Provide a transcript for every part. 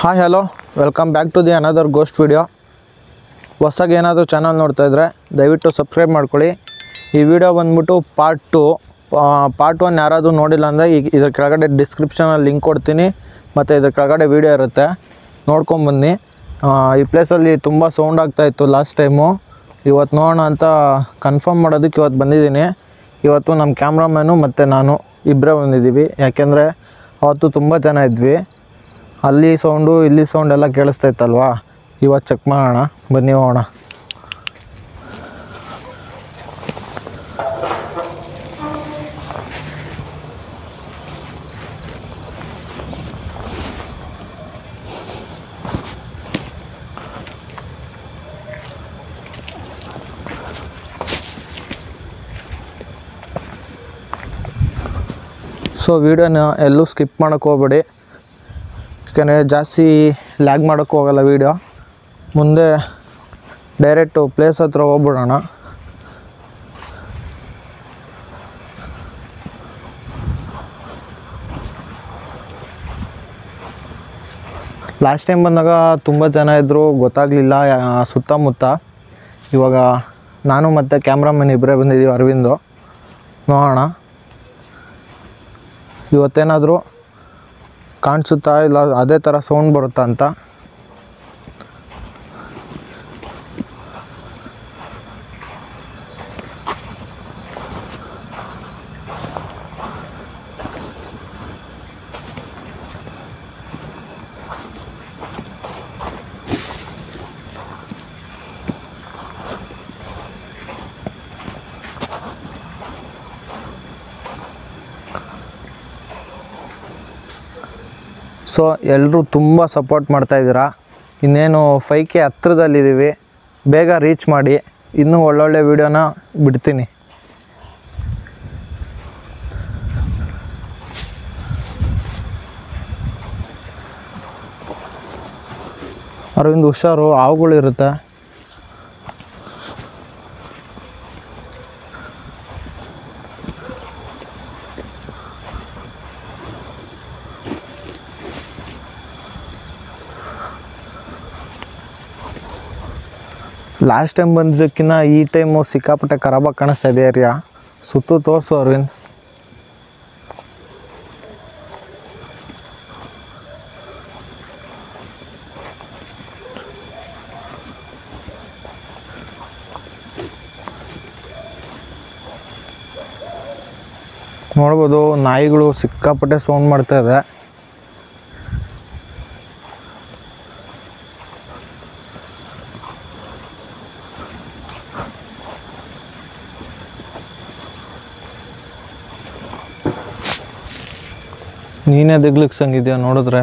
Hi hello welcome back to the another ghost video ಹೊಸಾಗಿ ಏನಾದರೂ channel ನೋಡ್ತಾ ಇದ್ದರೆ ದಯವಿಟ್ಟು ಸಬ್ಸ್ಕ್ರೈಬ್ ಮಾಡ್ಕೊಳ್ಳಿ ಈ ವಿಡಿಯೋ ಬಂದ್ಬಿಟ್ಟು ಪಾರ್ಟ್ ಟು ಪಾರ್ಟ್ ಒನ್ ಯಾರಾದರೂ ನೋಡಿಲ್ಲ ಅಂದರೆ ಈಗ ಇದ್ರ ಕೆಳಗಡೆ ಡಿಸ್ಕ್ರಿಪ್ಷನಲ್ಲಿ ಲಿಂಕ್ ಕೊಡ್ತೀನಿ ಮತ್ತು ಇದ್ರ ಕೆಳಗಡೆ ವಿಡಿಯೋ ಇರುತ್ತೆ ನೋಡ್ಕೊಂಬನ್ನಿ ಆ, ಈ ಪ್ಲೇಸಲ್ಲಿ ತುಂಬ ಸೌಂಡ್ ಆಗ್ತಾಯಿತ್ತು ಲಾಸ್ಟ್ ಟೈಮು ಇವತ್ತು ನೋಡೋಣ ಅಂತ ಕನ್ಫರ್ಮ್ ಮಾಡೋದಕ್ಕೆ ಇವತ್ತು ಬಂದಿದ್ದೀನಿ ಇವತ್ತು ನಮ್ಮ ಕ್ಯಾಮ್ರಾಮ್ಯಾನು ಮತ್ತು ನಾನು ಇಬ್ಬರೇ ಬಂದಿದ್ದೀವಿ ಯಾಕೆಂದರೆ ಅವತ್ತು ತುಂಬ ಜನ ಇದ್ವಿ ಅಲ್ಲಿ ಸೌಂಡು ಇಲ್ಲಿ ಸೌಂಡ್ ಎಲ್ಲ ಕೇಳಿಸ್ತಾ ಇತ್ತಲ್ವಾ ಇವತ್ತು ಚೆಕ್ ಮಾಡೋಣ ಬನ್ನಿ ಹೋಗೋಣ ಸೊ ವೀಡಿಯೋನ ಎಲ್ಲೂ ಸ್ಕಿಪ್ ಮಾಡೋಕ್ಕೆ ಹೋಗ್ಬೇಡಿ ಯಾಕಂದರೆ ಜಾಸ್ತಿ ಲ್ಯಾಗ್ ಮಾಡೋಕ್ಕೆ ಹೋಗಲ್ಲ ವೀಡಿಯೋ ಮುಂದೆ ಡೈರೆಕ್ಟು ಪ್ಲೇಸ್ ಹತ್ರ ಹೋಗ್ಬಿಡೋಣ ಲಾಸ್ಟ್ ಟೈಮ್ ಬಂದಾಗ ತುಂಬ ಜನ ಇದ್ದರು ಗೊತ್ತಾಗಲಿಲ್ಲ ಸುತ್ತಮುತ್ತ ಇವಾಗ ನಾನು ಮತ್ತು ಕ್ಯಾಮ್ರಾಮನ್ ಇಬ್ಬರೇ ಬಂದಿದ್ದೀವಿ ಅರವಿಂದು ನೋಡೋಣ ಇವತ್ತೇನಾದರೂ ಕಾಣಿಸುತ್ತಾ ಇಲ್ಲ ಅದೇ ಥರ ಸೌಂಡ್ ಬರುತ್ತಾ ಅಂತ ಸೊ ಎಲ್ಲರೂ ತುಂಬ ಸಪೋರ್ಟ್ ಮಾಡ್ತಾಯಿದ್ದೀರಾ ಇನ್ನೇನು ಫೈವ್ ಕೆ ಹತ್ರದಲ್ಲಿದ್ದೀವಿ ಬೇಗ ರೀಚ್ ಮಾಡಿ ಇನ್ನೂ ಒಳ್ಳೊಳ್ಳೆ ವೀಡಿಯೋನ ಬಿಡ್ತೀನಿ ಅರವಿಂದ್ ಹುಷಾರು ಹಾವುಗಳಿರುತ್ತೆ ಲಾಸ್ಟ್ ಟೈಮ್ ಬಂದಿದ್ದಕ್ಕಿಂತ ಈ ಟೈಮು ಸಿಕ್ಕಾಪಟ್ಟೆ ಖರಾಬಾಗಿ ಕಾಣಿಸ್ತಾ ಇದೆ ಏರಿಯಾ ಸುತ್ತು ತೋರಿಸು ಅರವಿಂದ್ ನೋಡ್ಬೋದು ನಾಯಿಗಳು ಸಿಕ್ಕಾಪಟ್ಟೆ ಸೌಂಡ್ ಮಾಡ್ತಾ ಇದೆ ನೀನೇ ದಿಗ್ಲಿಕ್ಸಂಗಿದ್ಯಾ ನೋಡಿದ್ರೆ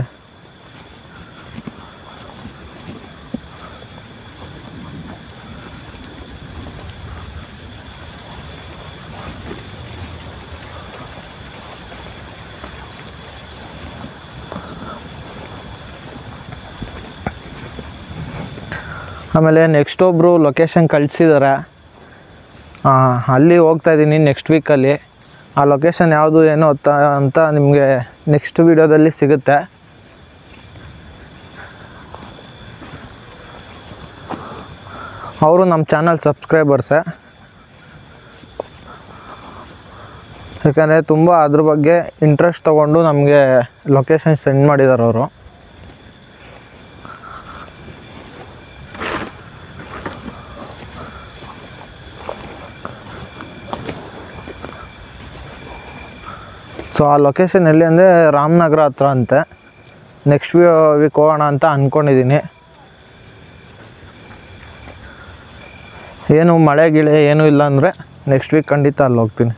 ಆಮೇಲೆ ನೆಕ್ಸ್ಟ್ ಒಬ್ಬರು ಲೊಕೇಶನ್ ಕಳಿಸಿದ್ದಾರೆ ಅಲ್ಲಿ ಹೋಗ್ತಾ ಇದ್ದೀನಿ ನೆಕ್ಸ್ಟ್ ವೀಕಲ್ಲಿ ಆ ಲೊಕೇಶನ್ ಯಾವುದು ಏನು ಅಂತ ಅಂತ ನಿಮಗೆ ನೆಕ್ಸ್ಟ್ ವೀಡಿಯೋದಲ್ಲಿ ಸಿಗುತ್ತೆ ಅವರು ನಮ್ಮ ಚಾನಲ್ ಸಬ್ಸ್ಕ್ರೈಬರ್ಸೆ ಯಾಕಂದರೆ ತುಂಬ ಅದ್ರ ಬಗ್ಗೆ ಇಂಟ್ರೆಸ್ಟ್ ತೊಗೊಂಡು ನಮಗೆ ಲೊಕೇಶನ್ ಸೆಂಡ್ ಮಾಡಿದ್ದಾರೆ ಅವರು ಸೊ ಆ ಲೊಕೇಶನ್ ಎಲ್ಲಿ ಅಂದರೆ ರಾಮನಗರ ಹತ್ರ ಅಂತೆ ನೆಕ್ಸ್ಟ್ ವೀಕ್ ಹೋಗೋಣ ಅಂತ ಅಂದ್ಕೊಂಡಿದ್ದೀನಿ ಏನು ಮಳೆ ಗಿಳೆ ಏನೂ ಇಲ್ಲ ಅಂದರೆ ನೆಕ್ಸ್ಟ್ ವೀಕ್ ಖಂಡಿತ ಅಲ್ಲಿ ಹೋಗ್ತೀನಿ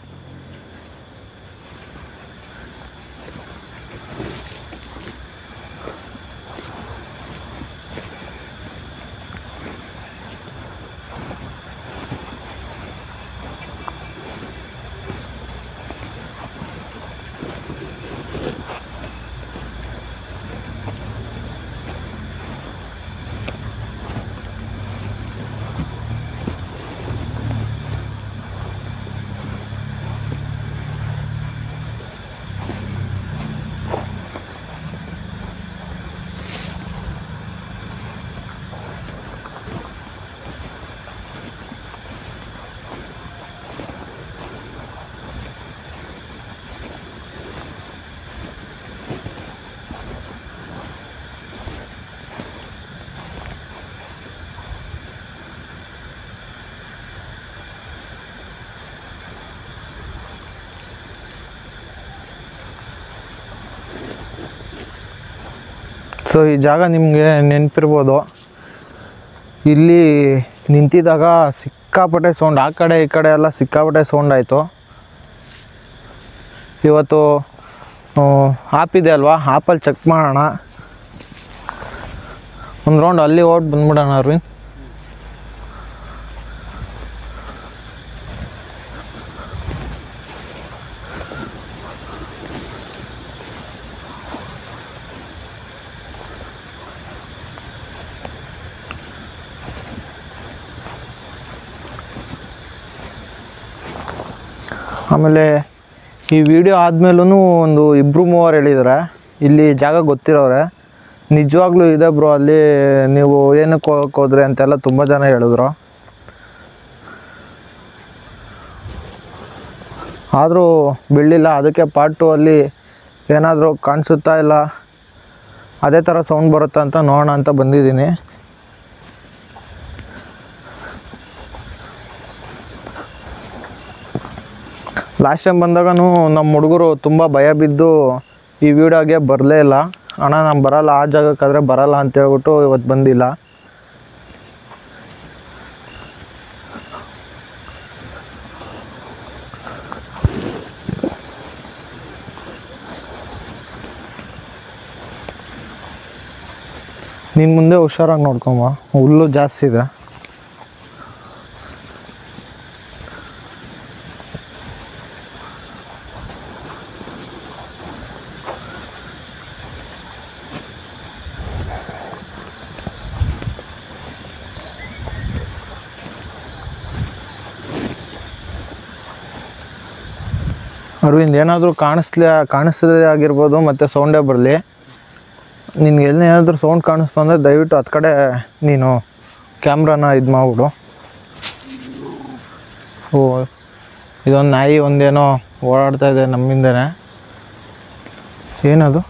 ಸೊ ಈ ಜಾಗ ನಿಮಗೆ ನೆನಪಿರ್ಬೋದು ಇಲ್ಲಿ ನಿಂತಿದ್ದಾಗ ಸಿಕ್ಕಾಪಟ್ಟೆ ಸೌಂಡ್ ಆ ಕಡೆ ಈ ಕಡೆ ಎಲ್ಲ ಸಿಕ್ಕಾಪಟ್ಟೆ ಸೌಂಡ್ ಆಯಿತು ಇವತ್ತು ಆಪ್ ಇದೆ ಅಲ್ವಾ ಆಪಲ್ಲಿ ಚೆಕ್ ಮಾಡೋಣ ಒಂದು ರೌಂಡ್ ಅಲ್ಲಿ ಓಟ್ ಬಂದ್ಬಿಡೋಣ ಅರವಿಂದ್ ಆಮೇಲೆ ಈ ವಿಡಿಯೋ ಆದಮೇಲೂ ಒಂದು ಇಬ್ಬರು ಮೂವರು ಹೇಳಿದ್ದಾರೆ ಇಲ್ಲಿ ಜಾಗ ಗೊತ್ತಿರೋರೆ ನಿಜವಾಗ್ಲೂ ಇದೆ ಬ್ರೋ ಅಲ್ಲಿ ನೀವು ಏನಕ್ಕೆ ಹೋಗಕ್ಕೆ ಹೋದ್ರಿ ಅಂತೆಲ್ಲ ತುಂಬ ಜನ ಹೇಳಿದ್ರು ಆದರೂ ಬೀಳಲಿಲ್ಲ ಅದಕ್ಕೆ ಪಾರ್ಟ್ ಟು ಅಲ್ಲಿ ಏನಾದರೂ ಕಾಣಿಸುತ್ತಾ ಇಲ್ಲ ಅದೇ ಥರ ಸೌಂಡ್ ಬರುತ್ತಾ ಅಂತ ನೋಡೋಣ ಅಂತ ಬಂದಿದ್ದೀನಿ ಲಾಸ್ಟ್ ಟೈಮ್ ಬಂದಾಗನೂ ನಮ್ಮ ಹುಡುಗರು ತುಂಬ ಭಯ ಬಿದ್ದು ಈ ವಿಡಿಯೋಗೆ ಬರಲೇ ಇಲ್ಲ ಅಣ್ಣ ನಾನು ಬರಲ್ಲ ಆ ಜಾಗಕ್ಕಾದರೆ ಬರಲ್ಲ ಅಂತ ಹೇಳ್ಬಿಟ್ಟು ಇವತ್ತು ಬಂದಿಲ್ಲ ನೀನು ಮುಂದೆ ಹುಷಾರಾಗಿ ನೋಡ್ಕೊಂಬ ಹುಲ್ಲು ಜಾಸ್ತಿ ಇದೆ ಅರವಿಂದ್ ಏನಾದರೂ ಕಾಣಿಸ್ಲಿ ಕಾಣಿಸ್ತದೆ ಆಗಿರ್ಬೋದು ಮತ್ತು ಸೌಂಡೇ ಬರಲಿ ನಿನ್ಗೆ ಎಲ್ಲಿ ಏನಾದರೂ ಸೌಂಡ್ ಕಾಣಿಸ್ತು ಅಂದರೆ ದಯವಿಟ್ಟು ಹತ್ತು ಕಡೆ ನೀನು ಕ್ಯಾಮ್ರಾನ ಇದು ಮಾಡ್ಬಿಡು ಓ ಇದೊಂದು ನಾಯಿ ಒಂದೇನೋ ಓಡಾಡ್ತಾ ಇದೆ ನಮ್ಮಿಂದನೇ ಏನದು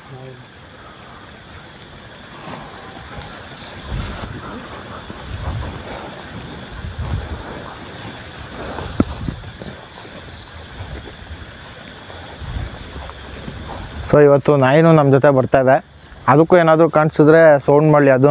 ಸೊ ಇವತ್ತು ನಾಯಿನೂ ನಮ್ಮ ಜೊತೆ ಬರ್ತಾ ಇದೆ ಅದಕ್ಕೂ ಏನಾದರೂ ಕಾಣಿಸಿದ್ರೆ ಸೌಂಡ್ ಮಾಡಲಿ ಅದೂ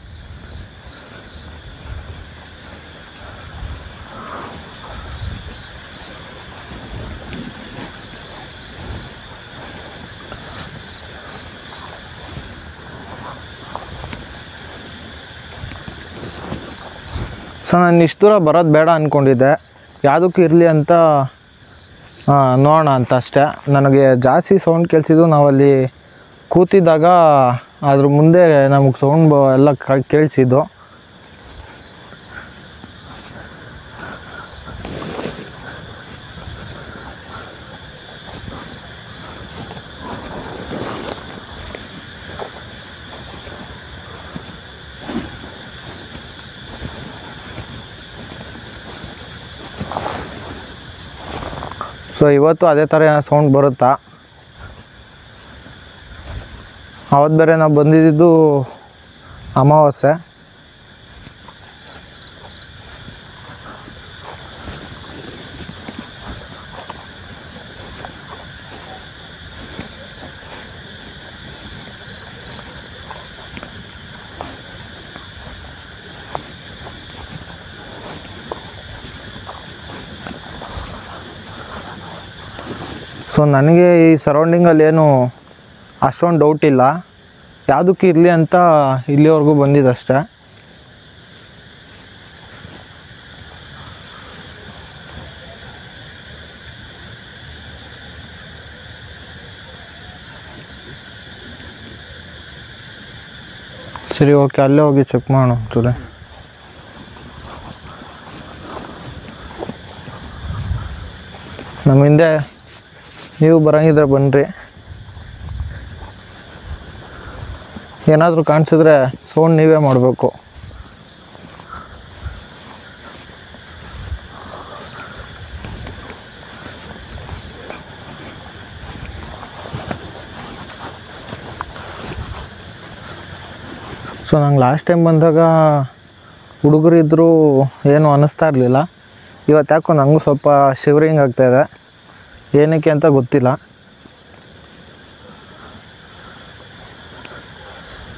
ಸೊ ನಾನು ಇಷ್ಟು ದೂರ ಬರೋದು ಬೇಡ ಅಂದ್ಕೊಂಡಿದ್ದೆ ಯಾವುದಕ್ಕೂ ಇರಲಿ ಅಂತ ಆ, ನೋಡೋಣ ಅಂತ ಅಷ್ಟೇ ನನಗೆ ಜಾಸ್ತಿ ಸೌಂಡ್ ಕೇಳಿಸಿದ್ದು ನಾವಲ್ಲಿ ಕೂತಿದ್ದಾಗ ಅದ್ರ ಮುಂದೆ ನಮಗೆ ಸೌಂಡ್ ಬ ಎಲ್ಲ ಕ- ಕೇಳಿಸಿದ್ದು ಸೊ ಇವತ್ತು ಅದೇ ಥರ ಸೌಂಡ್ ಬರುತ್ತಾ ಅವತ್ತು ಬೇರೆ ನಾವು ಬಂದಿದ್ದು ಅಮಾವಾಸ್ಯೆ ಸೊ ನನಗೆ ಈ ಸರೌಂಡಿಂಗಲ್ಲಿ ಏನು ಅಷ್ಟೊಂದು ಡೌಟ್ ಇಲ್ಲ ಯಾವುದಕ್ಕೆ ಇರಲಿ ಅಂತ ಇಲ್ಲಿವರೆಗೂ ಬಂದಿದ್ದಷ್ಟೇ ಸರಿ ಓಕೆ ಅಲ್ಲೇ ಹೋಗಿ ಚೆಕ್ ಮಾಡೋಣ ಒಂಚೂರು ನಮ್ಮ ಹಿಂದೆ ನೀವು ಬರಂಗಿದ್ರೆ ಬನ್ನಿರಿ ಏನಾದರೂ ಕಾಣಿಸಿದ್ರೆ ಸೌಂಡ್ ನೀವೇ ಮಾಡಬೇಕು ಸೊ ನಂಗೆ ಲಾಸ್ಟ್ ಟೈಮ್ ಬಂದಾಗ ಹುಡುಗರು ಇದ್ದರೂ ಏನು ಅನ್ನಿಸ್ತಾ ಇರಲಿಲ್ಲ ಇವತ್ತು ಯಾಕೋ ನನಗೂ ಸ್ವಲ್ಪ ಶಿವರಿಂಗ್ ಆಗ್ತಾಯಿದೆ ಏನಕ್ಕೆ ಅಂತ ಗೊತ್ತಿಲ್ಲ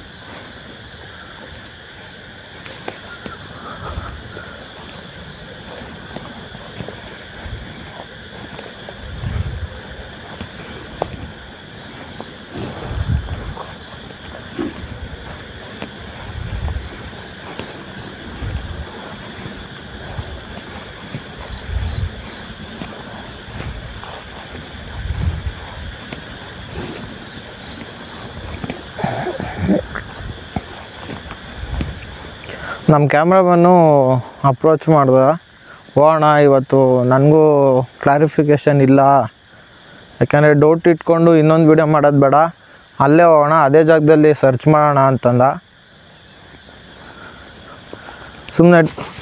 ನಮ್ಮ ಕ್ಯಾಮ್ರಾಮನ್ನು ಅಪ್ರೋಚ್ ಮಾಡ್ದೆ ಹೋಗೋಣ ಇವತ್ತು ನನಗೂ ಕ್ಲಾರಿಫಿಕೇಷನ್ ಇಲ್ಲ ಯಾಕಂದರೆ ಡೌಟ್ ಇಟ್ಕೊಂಡು ಇನ್ನೊಂದು ವಿಡಿಯೋ ಮಾಡೋದು ಬೇಡ ಅಲ್ಲೇ ಹೋಗೋಣ ಅದೇ ಜಾಗದಲ್ಲಿ ಸರ್ಚ್ ಮಾಡೋಣ ಅಂತಂದ ಸುಮ್ಮನೆ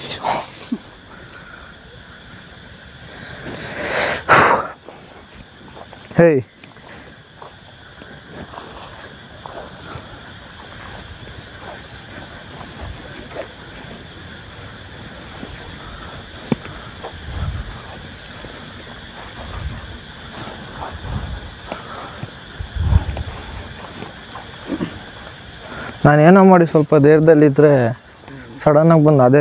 ಹೇಯ್ ನಾನು ಏನೋ ಮಾಡಿ ಸ್ವಲ್ಪ ದೇರದಲ್ಲಿದ್ದರೆ ಸಡನ್ನಾಗಿ ಬಂದು ಅದೇ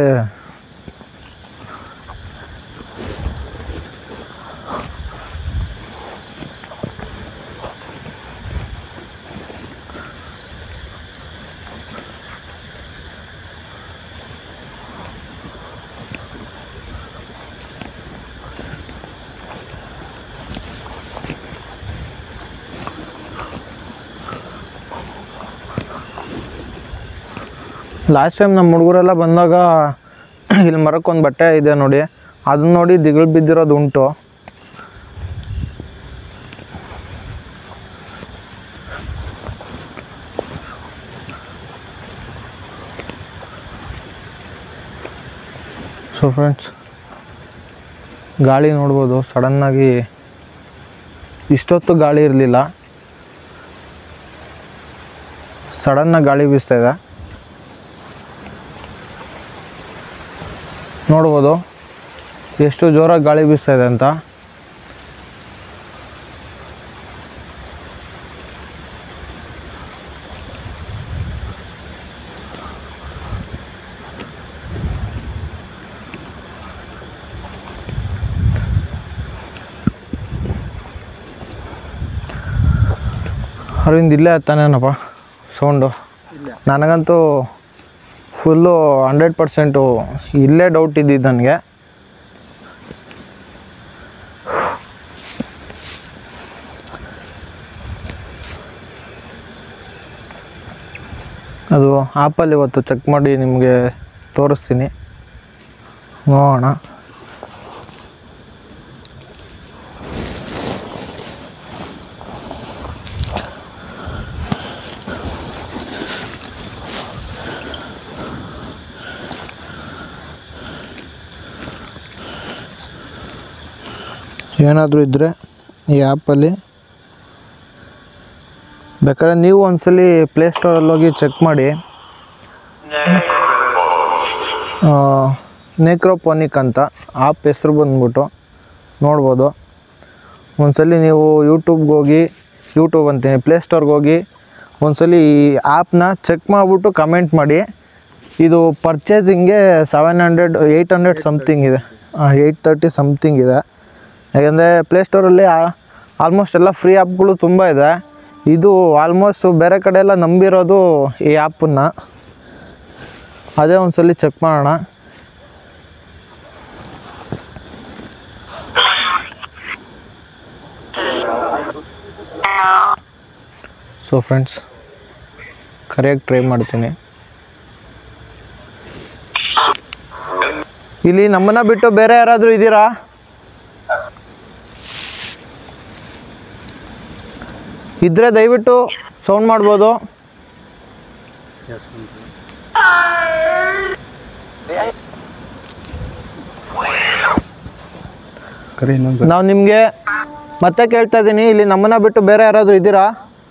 ಲಾಸ್ಟ್ ಟೈಮ್ ನಮ್ಮ ಹುಡುಗರೆಲ್ಲ ಬಂದಾಗ ಇಲ್ಲಿ ಮರಕ್ಕೊಂದು ಬಟ್ಟೆ ಇದೆ ನೋಡಿ ಅದನ್ನ ನೋಡಿ ದಿಗಳು ಬಿದ್ದಿರೋದು ಉಂಟು ಸೊ ಫ್ರೆಂಡ್ಸ್ ಗಾಳಿ ನೋಡ್ಬೋದು ಸಡನ್ನಾಗಿ ಇಷ್ಟೊತ್ತು ಗಾಳಿ ಇರಲಿಲ್ಲ ಸಡನ್ನಾಗಿ ಗಾಳಿ ಬೀಸ್ತಾ ಇದೆ ನೋಡ್ಬೋದು ಎಷ್ಟು ಜೋರಾಗಿ ಗಾಳಿ ಬೀಸ್ತಾ ಇದೆ ಅಂತ ಅರವಿಂದ್ ಇಲ್ಲೇ ಹತ್ತಾನೇನಪ್ಪ ಸೌಂಡು ನನಗಂತೂ ಫುಲ್ಲು ಹಂಡ್ರೆಡ್ ಪರ್ಸೆಂಟು ಇಲ್ಲೇ ಡೌಟ್ ಇದ್ದಿದ್ದು ನನಗೆ ಅದು ಆ್ಯಪಲ್ಲಿ ಇವತ್ತು ಚೆಕ್ ಮಾಡಿ ನಿಮಗೆ ತೋರಿಸ್ತೀನಿ ನೋಡೋಣ ಏನಾದರೂ ಇದ್ದರೆ ಈ ಆ್ಯಪಲ್ಲಿ ಬೇಕಾದ್ರೆ ನೀವು ಒಂದ್ಸಲಿ ಪ್ಲೇಸ್ಟೋರಲ್ಲಿ ಹೋಗಿ ಚೆಕ್ ಮಾಡಿ ನೆಕ್ರೋಪೋನಿಕ್ ಅಂತ ಆ್ಯಪ್ ಹೆಸ್ರು ಬಂದ್ಬಿಟ್ಟು ನೋಡ್ಬೋದು ಒಂದ್ಸಲಿ ನೀವು ಯೂಟ್ಯೂಬ್ಗೆ ಹೋಗಿ ಯೂಟ್ಯೂಬ್ ಅಂತೀನಿ ಪ್ಲೇಸ್ಟೋರ್ಗೆ ಹೋಗಿ ಒಂದ್ಸಲಿ ಈ ಆ್ಯಪ್ನ ಚೆಕ್ ಮಾಡಿಬಿಟ್ಟು ಕಮೆಂಟ್ ಮಾಡಿ ಇದು ಪರ್ಚೇಸಿಂಗ್ಗೆ seven hundred eight hundred something ಇದೆ ಏಯ್ಟ್ ತರ್ಟಿ ಸಮಥಿಂಗ್ ಇದೆ ಯಾಕೆಂದರೆ ಪ್ಲೇಸ್ಟೋರಲ್ಲಿ ಆಲ್ಮೋಸ್ಟ್ ಎಲ್ಲ ಫ್ರೀ ಆ್ಯಪ್ಗಳು ತುಂಬ ಇದೆ ಇದು ಆಲ್ಮೋಸ್ಟ್ ಬೇರೆ ಕಡೆ ಎಲ್ಲ ನಂಬಿರೋದು ಈ ಆ್ಯಪನ್ನು ಅದೇ ಒಂದ್ಸಲಿ ಚೆಕ್ ಮಾಡೋಣ ಸೊ ಫ್ರೆಂಡ್ಸ್ ಕರೆಯಾಗಿ ಟ್ರೈ ಮಾಡ್ತೀನಿ ಇಲ್ಲಿ ನಮ್ಮನ್ನ ಬಿಟ್ಟು ಬೇರೆ ಯಾರಾದರೂ ಇದ್ದೀರಾ ಇದ್ರೆ ದಯವಿಟ್ಟು ಸೌಂಡ್ ಮಾಡ್ಬೋದು ಕರೆ ಇನ್ನೊಂದು ನಾವು ನಿಮಗೆ ಮತ್ತೆ ಕೇಳ್ತಾ ಇದ್ದೀನಿ ಇಲ್ಲಿ ನಮ್ಮನ್ನ ಬಿಟ್ಟು ಬೇರೆ ಯಾರಾದರೂ ಇದ್ದೀರಾ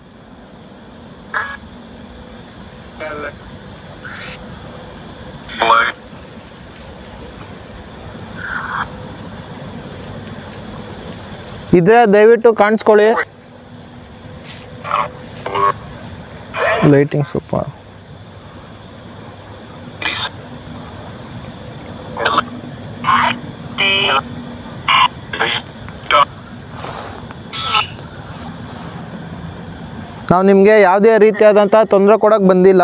ಇದ್ರೆ ದಯವಿಟ್ಟು ಕಾಣಿಸ್ಕೊಳ್ಳಿ ಲೈಟಿಂಗ್ ಸೂಪರ್ ನಾವು ನಿಮಗೆ ಯಾವುದೇ ರೀತಿಯಾದಂಥ ತೊಂದರೆ ಕೊಡೋಕ್ಕೆ ಬಂದಿಲ್ಲ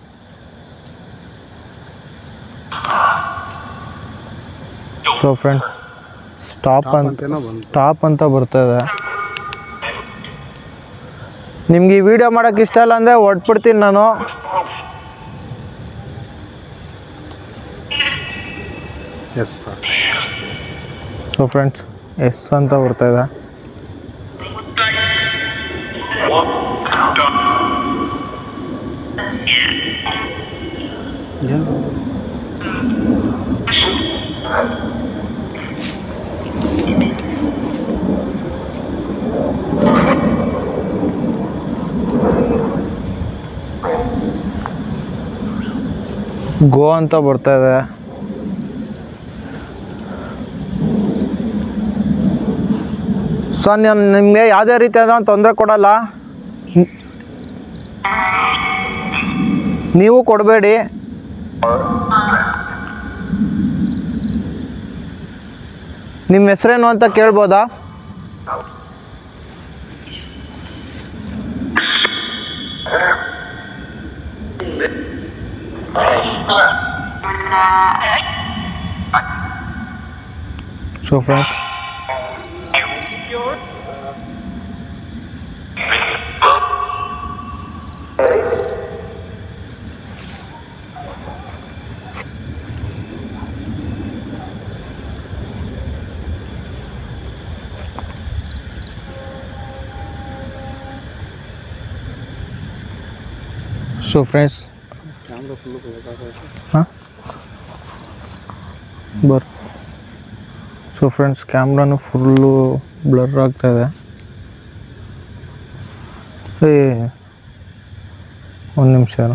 ಸೊ ಫ್ರೆಂಡ್ಸ್ ಸ್ಟಾಪ್ ಅಂತ ಅಂತೇನೋ ಬಂತು. ಸ್ಟಾಪ್ ಅಂತ ಬರ್ತದೆ ನಿಮ್ಗೆ ಈ ವಿಡಿಯೋ ಮಾಡೋಕ್ಕೆ ಇಷ್ಟ ಇಲ್ಲ ಅಂದರೆ ಹೊಟ್ಬಿಡ್ತೀನಿ ನಾನು yes sir so friends yes ಅಂತ ಬರ್ತಾ ಇದೆ ಗೋ ಅಂತ ಬರ್ತಾ ಇದೆ ಸೊ ನಾನು ನಿಮಗೆ ಯಾವುದೇ ರೀತಿಯಾದ ತೊಂದರೆ ಕೊಡಲ್ಲ ನ್- ನೀವು ಕೊಡಬೇಡಿ ನಿಮ್ಮ ಹೆಸರೇನು ಅಂತ ಕೇಳ್ಬೋದಾ so friends so friends camera full ಹಾಂ ಬರ್ ಸೊ ಫ್ರೆಂಡ್ಸ್ ಕ್ಯಾಮ್ರಾನು ಫುಲ್ಲು ಬ್ಲರ್ ಆಗ್ತಾ ಇದೆ ಏ ಒಂದು ನಿಮಿಷ ಇರು.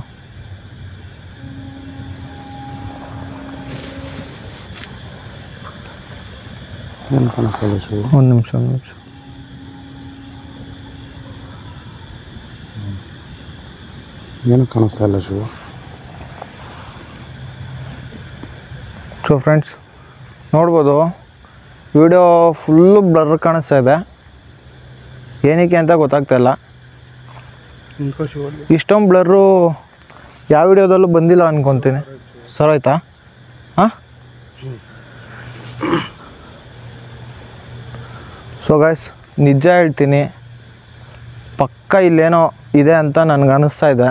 ಏನು ಕಾಣಿಸ್ತದೆ ಶಿವ ಒಂದು ನಿಮಿಷ ಒಂದು ನಿಮಿಷ ಏನು ಕಾಣಿಸ್ತಾ ಇಲ್ಲ ಶಿವ ಸೊ ಫ್ರೆಂಡ್ಸ್ ನೋಡ್ಬೋದು ವಿಡಿಯೋ ಫುಲ್ಲು ಬ್ಲರ್ ಕಾಣಿಸ್ತಾ ಇದೆ ಏನಕ್ಕೆ ಅಂತ ಗೊತ್ತಾಗ್ತಾ ಇಲ್ಲ ನಿಂತ್ಕೋ ಶಿವ ಇಷ್ಟೊಂದು ಬ್ಲರ್ರು ಯಾವ ವಿಡಿಯೋದಲ್ಲೂ ಬಂದಿಲ್ಲ ಅನ್ಕೊತೀನಿ ಸರ್ ಆಯ್ತಾ ಹಾಂ ಸೊ ಗಾಯ್ಸ್ ನಿಜ ಹೇಳ್ತೀನಿ ಪಕ್ಕ ಇಲ್ಲೇನೋ ಇದೆ ಅಂತ ನನಗೆ ಅನ್ನಿಸ್ತಾ ಇದೆ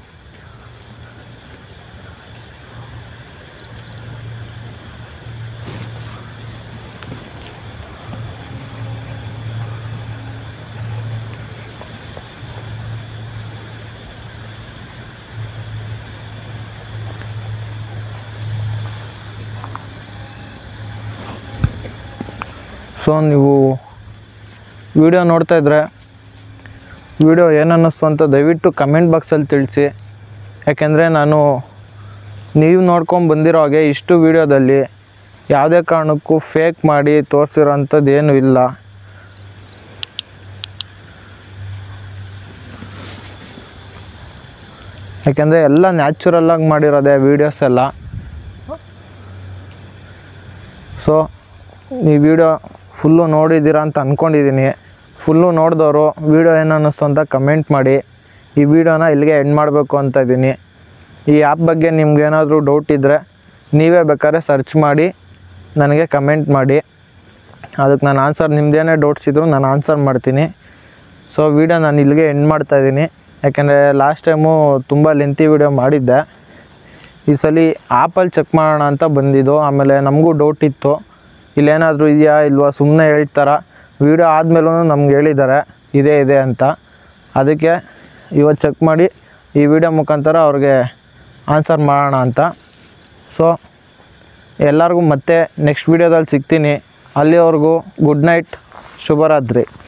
ಸೊ ನೀವು ವಿಡಿಯೋ ನೋಡ್ತಾ ಇದ್ರೆ ವಿಡಿಯೋ ಏನನ್ನಿಸ್ತು ಅಂತ ದಯವಿಟ್ಟು ಕಮೆಂಟ್ ಬಾಕ್ಸಲ್ಲಿ ತಿಳಿಸಿ ಯಾಕೆಂದರೆ ನಾನು ನೀವು ನೋಡ್ಕೊಂಡು ಬಂದಿರೋ ಹಾಗೆ ಇಷ್ಟು ವಿಡಿಯೋದಲ್ಲಿ ಯಾವುದೇ ಕಾರಣಕ್ಕೂ ಫೇಕ್ ಮಾಡಿ ತೋರಿಸಿರೋ ಅಂಥದ್ದು ಏನೂ ಇಲ್ಲ ಯಾಕೆಂದರೆ ಎಲ್ಲ ನ್ಯಾಚುರಲ್ಲಾಗಿ ಮಾಡಿರೋದೆ ವೀಡಿಯೋಸ್ ಎಲ್ಲ ಸೊ ಈ ವಿಡಿಯೋ ಫುಲ್ಲು ನೋಡಿದ್ದೀರಾ ಅಂತ ಅಂದ್ಕೊಂಡಿದ್ದೀನಿ ಫುಲ್ಲು ನೋಡಿದವರು ವಿಡಿಯೋ ಏನು ಅನ್ನಿಸ್ತು ಅಂತ ಕಮೆಂಟ್ ಮಾಡಿ ಈ ವಿಡಿಯೋನ ಇಲ್ಲಿಗೆ ಎಂಡ್ ಮಾಡಬೇಕು ಅಂತ ಇದ್ದೀನಿ ಈ ಆ್ಯಪ್ ಬಗ್ಗೆ ನಿಮ್ಗೇನಾದರೂ ಡೌಟ್ ಇದ್ದರೆ ನೀವೇ ಬೇಕಾದ್ರೆ ಸರ್ಚ್ ಮಾಡಿ ನನಗೆ ಕಮೆಂಟ್ ಮಾಡಿ ಅದಕ್ಕೆ ನಾನು ಆನ್ಸರ್ ನಿಮ್ಮದೇನೇ ಡೌಟ್ಸ್ ಇದ್ದರೂ ನಾನು ಆನ್ಸರ್ ಮಾಡ್ತೀನಿ ಸೊ ವಿಡಿಯೋ ನಾನು ಇಲ್ಲಿಗೆ ಎಂಡ್ ಮಾಡ್ತಾಯಿದ್ದೀನಿ ಯಾಕೆಂದರೆ ಲಾಸ್ಟ್ ಟೈಮು ತುಂಬ ಲೆಂತಿ ವಿಡಿಯೋ ಮಾಡಿದ್ದೆ ಈ ಸಲ ಆ್ಯಪಲ್ಲಿ ಚೆಕ್ ಮಾಡೋಣ ಅಂತ ಬಂದಿದ್ದು ಆಮೇಲೆ ನಮಗೂ ಡೌಟ್ ಇತ್ತು ಇಲ್ಲೇನಾದರೂ ಇದೆಯಾ ಇಲ್ವಾ ಸುಮ್ಮನೆ ಹೇಳ್ತಾರ ವೀಡಿಯೋ ಆದಮೇಲೂ ನಮ್ಗೆ ಹೇಳಿದ್ದಾರೆ ಇದೆ ಇದೆ ಅಂತ ಅದಕ್ಕೆ ಇವತ್ತು ಚೆಕ್ ಮಾಡಿ ಈ ವಿಡಿಯೋ ಮುಖಾಂತರ ಅವ್ರಿಗೆ ಆನ್ಸರ್ ಮಾಡೋಣ ಅಂತ ಸೊ ಎಲ್ಲರಿಗೂ ಮತ್ತೆ ನೆಕ್ಸ್ಟ್ ವೀಡಿಯೋದಲ್ಲಿ ಸಿಗ್ತೀನಿ ಅಲ್ಲಿವರೆಗೂ ಗುಡ್ ನೈಟ್ ಶುಭರಾತ್ರಿ